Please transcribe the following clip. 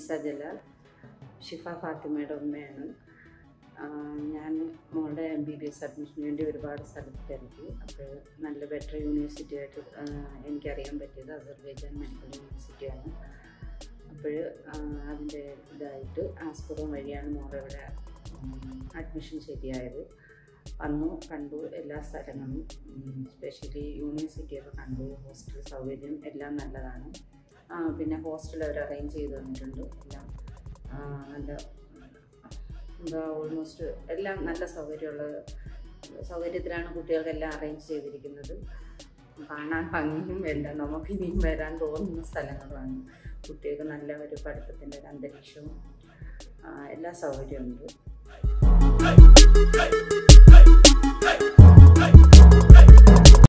നിസ ജലാൽ ഷിഫ ഫാത്തിമയുടെ ഉമ്മയാണ് ആ, ഞാൻ മോളുടെ എം ബി ബി എസ് അഡ്മിഷന് വേണ്ടി ഒരുപാട് സ്ഥലത്ത് തിരക്കി അപ്പോൾ നല്ല ബെറ്റർ യൂണിവേഴ്സിറ്റി ആയിട്ട് ആ, എനിക്കറിയാൻ പറ്റിയത് അസർബൈജാൻ മെഡിക്കൽ യൂണിവേഴ്സിറ്റിയാണ് അപ്പോൾ അതിൻ്റെ ഇതായിട്ട് ആസ്പുറം വഴിയാണ് മോളെ ഇവിടെ അഡ്മിഷൻ ശരിയായത് വന്നു കണ്ടു എല്ലാ സ്ഥലങ്ങളും സ്പെഷ്യലി യൂണിവേഴ്സിറ്റിയൊക്കെ കണ്ടു ഹോസ്റ്റൽ സൗകര്യം എല്ലാം നല്ലതാണ് ആ, പിന്നെ ഹോസ്റ്റൽ അവർ അറേഞ്ച് ചെയ്ത് തന്നിട്ടുണ്ട് എല്ലാം ആ, നല്ല എന്താ ഓൾമോസ്റ്റ് എല്ലാം നല്ല സൗകര്യമുള്ള സൗകര്യത്തിലാണ് കുട്ടികൾക്കെല്ലാം അറേഞ്ച് ചെയ്തിരിക്കുന്നത് കാണാൻ ഭംഗിയും എല്ലാം നമുക്ക് ഇനിയും വരാൻ തോന്നുന്ന സ്ഥലങ്ങളുമാണ് കുട്ടികൾക്ക് നല്ല ഒരു പഠിത്തത്തിൻ്റെ ഒരു അന്തരീക്ഷവും ആ, എല്ലാ സൗകര്യമുണ്ട്